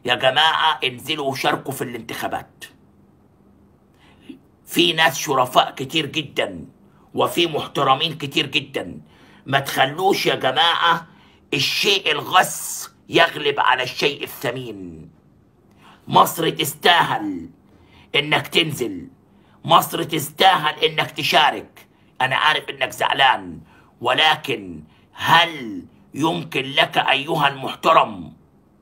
يا جماعة انزلوا وشاركوا في الانتخابات في ناس شرفاء كتير جدا وفي محترمين كتير جدا ما تخلوش يا جماعة الشيء الغث يغلب على الشيء الثمين مصر تستاهل انك تنزل مصر تستاهل انك تشارك انا عارف انك زعلان ولكن هل يمكن لك ايها المحترم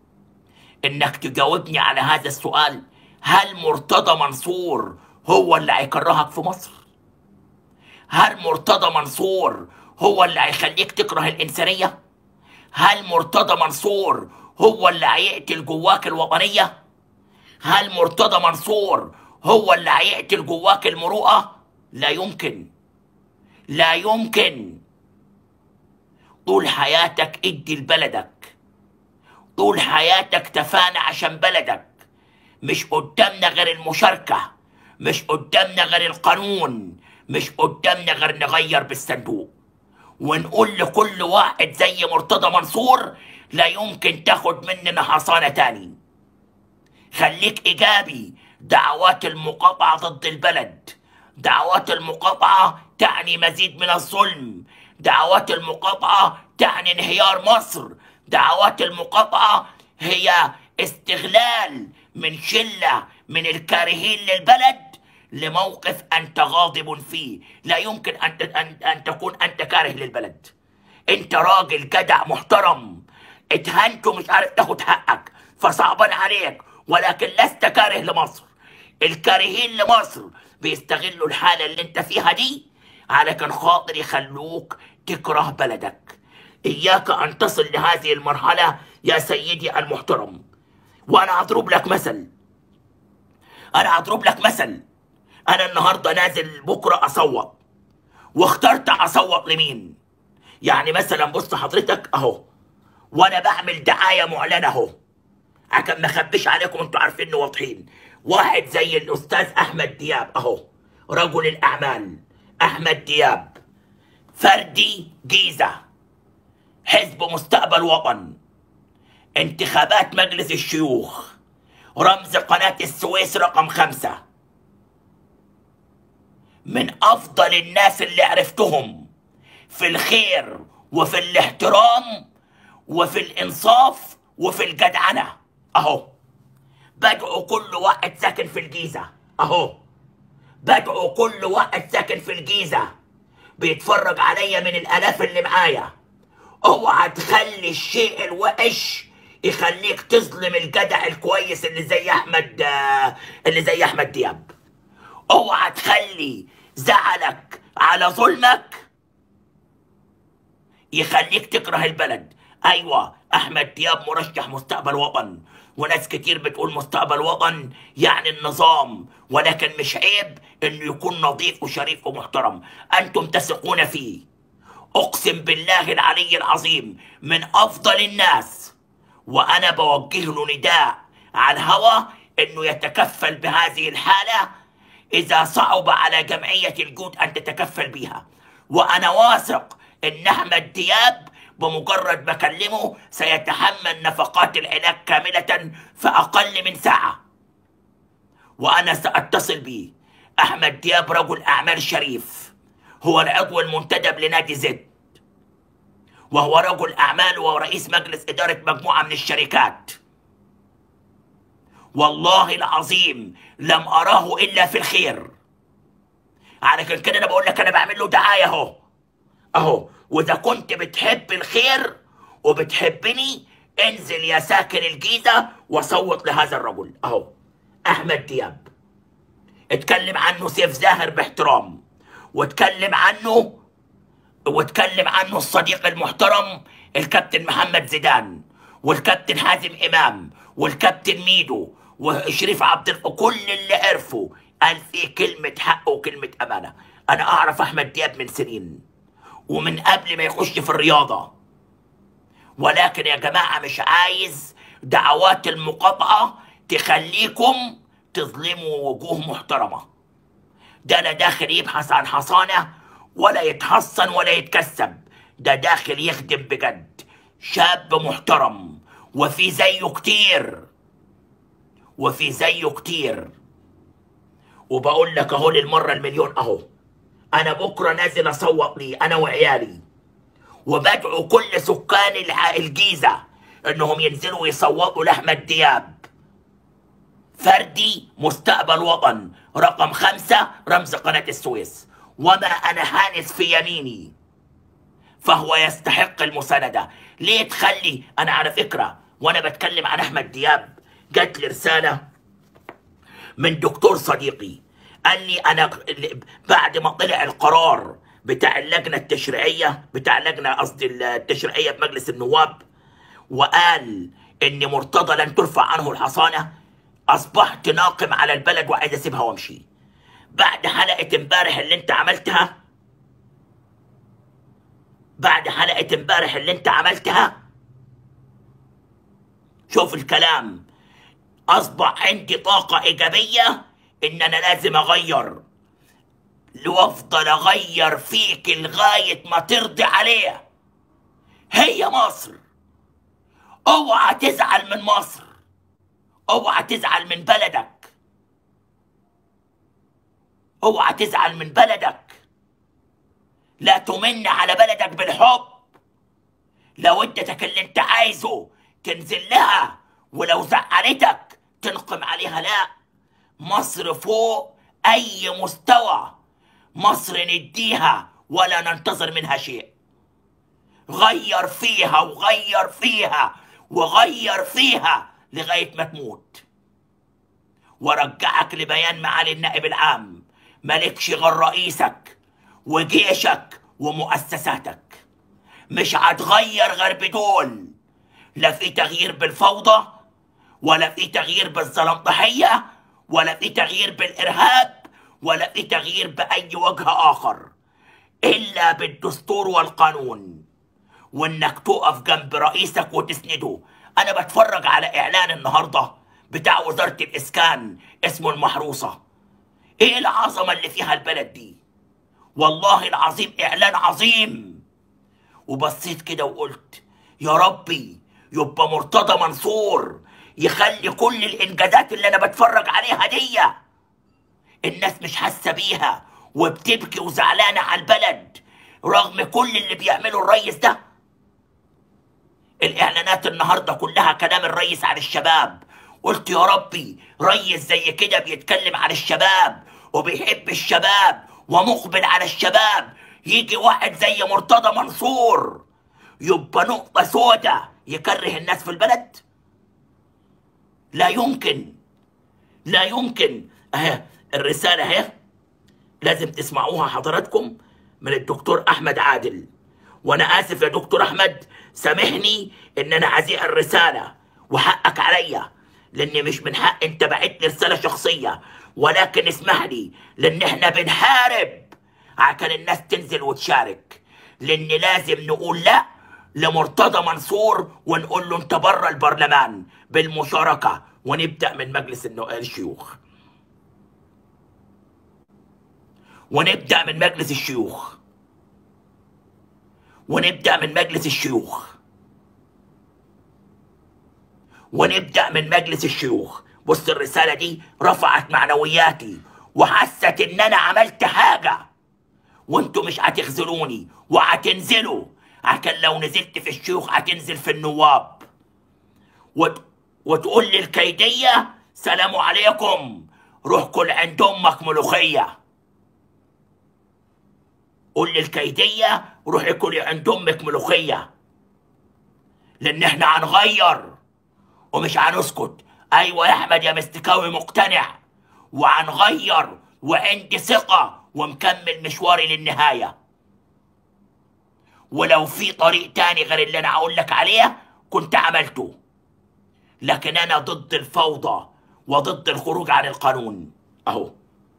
انك تجاوبني على هذا السؤال هل مرتضى منصور هو اللي هيكرهك في مصر هل مرتضى منصور هو اللي هيخليك تكره الانسانيه هل مرتضى منصور هو اللي هيقتل جواك الوطنيه هل مرتضى منصور هو اللي هيقتل جواك المروءه لا يمكن لا يمكن طول حياتك ادي لبلدك طول حياتك تفانى عشان بلدك مش قدامنا غير المشاركة مش قدامنا غير القانون مش قدامنا غير نغير بالصندوق ونقول لكل واحد زي مرتضى منصور لا يمكن تاخد مننا حصانة تاني خليك إيجابي دعوات المقاطعة ضد البلد دعوات المقاطعة تعني مزيد من الظلم دعوات المقاطعة تعني انهيار مصر دعوات المقاطعة هي استغلال من شلة من الكارهين للبلد لموقف أنت غاضب فيه لا يمكن أن, أن, أن تكون أنت كاره للبلد أنت راجل جدع محترم اتهنت ومش عارف تاخد حقك فصعبان عليك ولكن لست كاره لمصر الكارهين لمصر بيستغلوا الحالة اللي انت فيها دي علشان خاطر يخلوك تكره بلدك إياك أن تصل لهذه المرحلة يا سيدي المحترم وأنا أضرب لك مثل أنا أضرب لك مثل أنا النهاردة نازل بكرة أصوت واخترت أصوت لمين يعني مثلا بص حضرتك أهو وأنا بعمل دعاية معلنة أهو عشان ما اخبيش عليكم انتوا عارفين إنه واضحين واحد زي الاستاذ احمد دياب اهو رجل الاعمال احمد دياب فردي جيزه حزب مستقبل وطن انتخابات مجلس الشيوخ رمز قناة السويس رقم خمسة من أفضل الناس اللي عرفتهم في الخير وفي الاحترام وفي الإنصاف وفي الجدعنة أهو بدعو كل واحد ساكن في الجيزة أهو بدعو كل واحد ساكن في الجيزة بيتفرج عليا من الآلاف اللي معايا اوعى تخلي الشيء الوحش يخليك تظلم الجدع الكويس اللي زي احمد آه، اللي زي احمد دياب اوعى تخلي زعلك على ظلمك يخليك تكره البلد ايوه احمد دياب مرشح مستقبل وطن وناس كتير بتقول مستقبل وطن يعني النظام ولكن مش عيب انه يكون نظيف وشريف ومحترم انتم تثقون فيه اقسم بالله العلي العظيم من افضل الناس وانا بوجه له نداء على الهوى انه يتكفل بهذه الحاله اذا صعب على جمعيه الجود ان تتكفل بها وانا واثق ان احمد دياب بمجرد ما اكلمه سيتحمل نفقات العلاج كامله في اقل من ساعه وانا ساتصل به احمد دياب رجل اعمال شريف هو العضو المنتدب لنادي زد وهو رجل اعمال ورئيس مجلس اداره مجموعه من الشركات والله العظيم لم اراه الا في الخير علشان كده انا بقول لك انا بعمل له دعايه اهو اهو واذا كنت بتحب الخير وبتحبني انزل يا ساكن الجيزه وصوت لهذا الرجل اهو احمد دياب اتكلم عنه سيف زاهر باحترام واتكلم عنه واتكلم عنه الصديق المحترم الكابتن محمد زيدان والكابتن حازم امام والكابتن ميدو وشريف عبد الف... كل اللي عرفوا قال فيه كلمة حق وكلمة أمانة أنا أعرف أحمد دياب من سنين ومن قبل ما يخش في الرياضة ولكن يا جماعة مش عايز دعوات المقاطعة تخليكم تظلموا وجوه محترمة ده لا داخل يبحث عن حصانة ولا يتحصن ولا يتكسب ده داخل يخدم بجد شاب محترم وفي زيه كتير وفي زيه كتير وبقول لك اهو للمره المليون اهو انا بكره نازل اصوت لي انا وعيالي وبدعو كل سكان الع- الجيزه انهم ينزلوا يصوتوا لاحمد دياب فردي مستقبل وطن رقم خمسة رمز قناة السويس وما أنا هانس في يميني فهو يستحق المساندة ليه تخلي أنا على فكرة وأنا بتكلم عن أحمد دياب جات لي رسالة من دكتور صديقي قال لي أنا بعد ما طلع القرار بتاع اللجنة التشريعية بتاع اللجنة قصدي التشريعية بمجلس النواب وقال إن مرتضى لن ترفع عنه الحصانة أصبحت ناقم على البلد وعايز أسيبها وأمشي بعد حلقة امبارح اللي أنت عملتها بعد حلقة امبارح اللي أنت عملتها شوف الكلام أصبح عندي طاقة إيجابية إن أنا لازم أغير وأفضل أغير فيك لغاية ما ترضي عليه هي مصر اوعى تزعل من مصر اوعى تزعل من بلدك اوعى تزعل من بلدك لا تمن على بلدك بالحب لو ادتك اللي انت عايزه تنزل لها ولو زعلتك تنقم عليها لا مصر فوق اي مستوى مصر نديها ولا ننتظر منها شيء غير فيها وغير فيها وغير فيها لغاية ما تموت ورجعك لبيان معالي النائب العام مالكش غير رئيسك وجيشك ومؤسساتك مش هتغير غير بدول لا في تغيير بالفوضى ولا في تغيير بالزلمطحية ولا في تغيير بالإرهاب ولا في تغيير بأي وجه آخر إلا بالدستور والقانون وإنك تقف جنب رئيسك وتسنده أنا بتفرج على إعلان النهاردة بتاع وزارة الإسكان اسمه المحروسة إيه العظمة اللي فيها البلد دي والله العظيم إعلان عظيم وبصيت كده وقلت يا ربي يبقى مرتضى منصور يخلي كل الانجازات اللي انا بتفرج عليها دي الناس مش حاسه بيها وبتبكي وزعلانه على البلد رغم كل اللي بيعمله الريس ده الاعلانات النهارده كلها كلام الريس عن الشباب قلت يا ربي ريس زي كده بيتكلم عن الشباب وبيحب الشباب ومقبل على الشباب يجي واحد زي مرتضى منصور يبقى نقطة سودة يكره الناس في البلد لا يمكن لا يمكن اهي الرسالة اهي لازم تسمعوها حضراتكم من الدكتور احمد عادل وانا اسف يا دكتور احمد سامحني ان انا عزيق الرسالة وحقك عليا لان مش من حق انت بعت لي رسالة شخصية ولكن اسمح لي لان احنا بنحارب عشان الناس تنزل وتشارك لان لازم نقول لا لمرتضى منصور ونقول له انت بره البرلمان بالمشاركة ونبدأ من مجلس النو- الشيوخ ونبدأ من مجلس الشيوخ ونبدأ من مجلس الشيوخ ونبدأ من مجلس الشيوخ بص الرسالة دي رفعت معنوياتي وحست ان انا عملت حاجة وانتوا مش هتخذلوني وهتنزلوا عشان لو نزلت في الشيوخ هتنزل في النواب وت... وتقول لي الكيدية سلام عليكم روح كل عند امك ملوخية قول لي الكيدية روحي كلي عند امك ملوخية لان احنا هنغير ومش هنسكت ايوه يا احمد يا مستكاوي مقتنع وهنغير وعندي ثقة ومكمل مشواري للنهاية ولو في طريق تاني غير اللي انا هقول لك عليه كنت عملته لكن انا ضد الفوضى وضد الخروج عن القانون اهو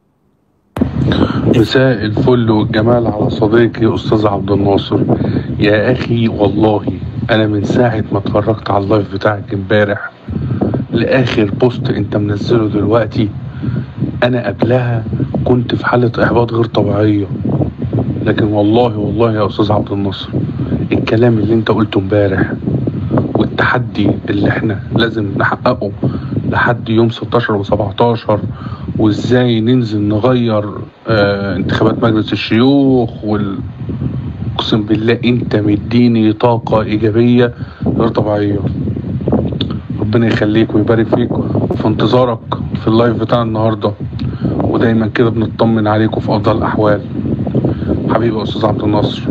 مساء الفل والجمال على صديقي استاذ عبد الناصر يا اخي والله انا من ساعه ما اتفرجت على اللايف بتاعك امبارح لاخر بوست انت منزله دلوقتي انا قبلها كنت في حاله احباط غير طبيعيه لكن والله والله يا استاذ عبد الناصر الكلام اللي انت قلته امبارح والتحدي اللي احنا لازم نحققه لحد يوم 16 و17 وازاي ننزل نغير آه انتخابات مجلس الشيوخ وال اقسم بالله انت مديني طاقة ايجابية غير طبيعية ربنا يخليك ويبارك فيك في انتظارك في اللايف بتاع النهارده ودايما كده بنطمن عليكم في افضل الاحوال حبيبي يا استاذ عبد الناصر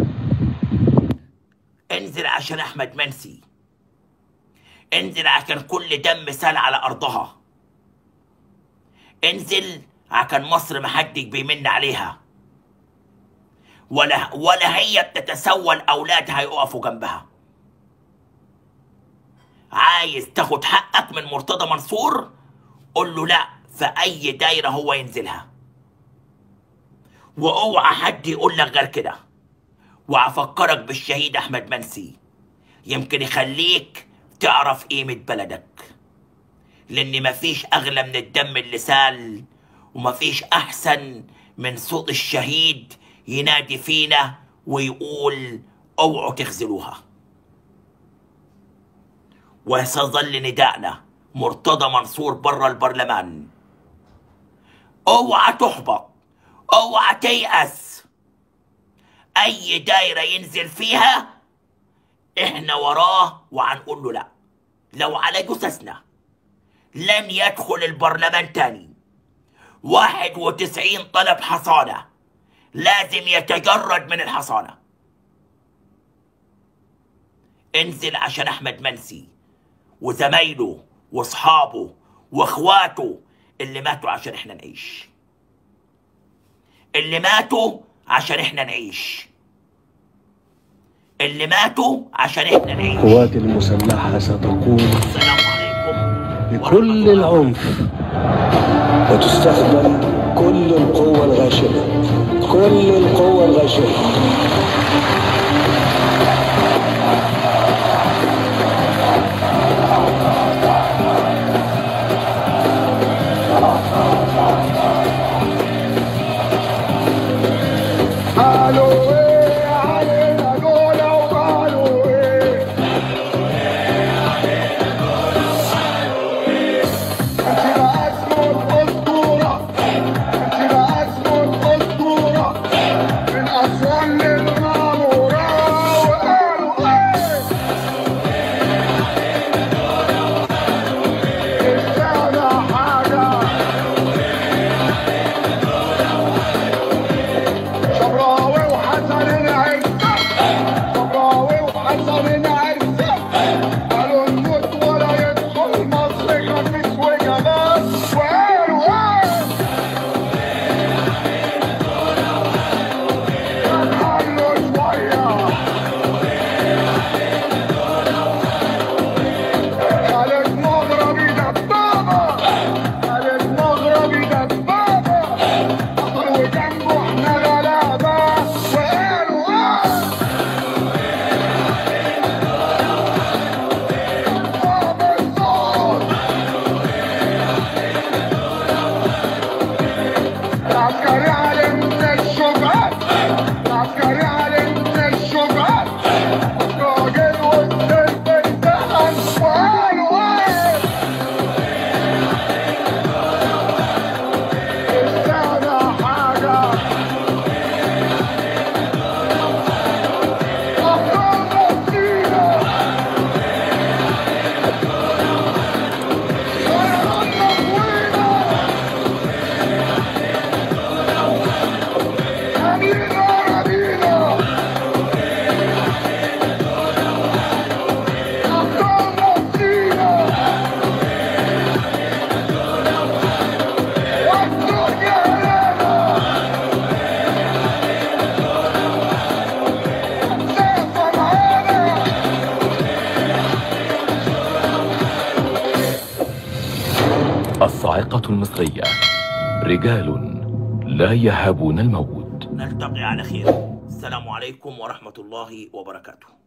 انزل عشان احمد منسي انزل عشان كل دم سال على ارضها انزل عشان مصر محدش بيمن عليها ولا ولا هي بتتسول اولادها يقفوا جنبها عايز تاخد حقك من مرتضى منصور قول له لا في اي دايره هو ينزلها واوعى حد يقول لك غير كده وافكرك بالشهيد احمد منسي يمكن يخليك تعرف قيمه بلدك لان مفيش اغلى من الدم اللي سال ومفيش احسن من صوت الشهيد ينادي فينا ويقول اوعوا تخذلوها وسيظل نداءنا مرتضى منصور بره البرلمان اوعى تحبط اوعى تيأس اي دايرة ينزل فيها احنا وراه وهنقول له لا لو على جثثنا لن يدخل البرلمان تاني واحد وتسعين طلب حصانة لازم يتجرد من الحصانة انزل عشان احمد منسي وزمايله واصحابه واخواته اللي ماتوا عشان احنا نعيش اللي ماتوا عشان احنا نعيش اللي ماتوا عشان احنا نعيش القوات المسلحة ستقوم السلام عليكم بكل العنف وتستخدم كل القوة الغاشمة كل القوة الغاشمة قالوا ايه علينا دول وقالوا ايه انت بقى اسمه الاسطوره انت بقى اسمه الاسطوره من اسوان للماموره وقالوا ايه اشتغل حاجه شبراوي وحسن العزة شبراوي وحسن العزة قالوا نموت ولا يدخل مصر خميس وجمال وقالوا ايه خلوا شوية خالد مغربي دبابة خالد مغربي دبابة بطل وجنبه احنا غلابة وقالوا اه بابا الصوت العسكري علمنا الشبهات العسكري علمنا الشبهات الراجل والسيف انتهى وقالوا ايه اشتغل حاجة أفضل فينا ويرنا فينا أمينا ربينا أفضل فينا والدنيا لنا سيف معانا الصاعقة المصرية رجال لا يهابون الموت نلتقي على خير السلام عليكم ورحمة الله وبركاته